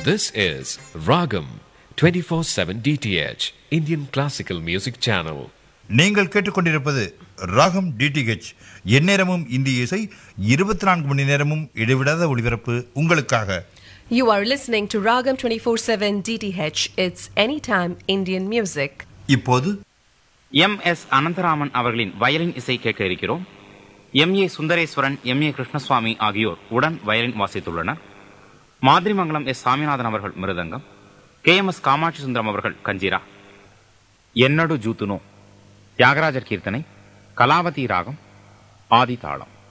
This is Ragam 24/7 DTH Indian Classical Music Channel. நீங்கள் கேட்டுக்கொண்டிருப்பது ராகம் டிடிஹெச் எந்நேரமும் இந்திய இசை இருபத்தி நான்கு மணி நேரமும் இடைவிடாத ஒளிபரப்பு உங்களுக்காக You are listening to Ragam 24/7 DTH. It's anytime Indian music. இப்போது எம் எஸ் அனந்தராமன் அவர்களின் வயலின் இசை கேட்க இருக்கிறோம் M A Sundareswaran M A Krishnaswamy ஆகியோர் உடன் வயலின் வாசித்துள்ளனர் மாதிரிமங்கலம் எஸ் சாமிநாதன் அவர்கள் mridangam K M S Kamakshi Sundaram அவர்கள் கஞ்சிரா என்னடு ஜூத்துனோ தியாகராஜர் கீர்த்தனை கலாவதி ராகம் ஆதி தாளம்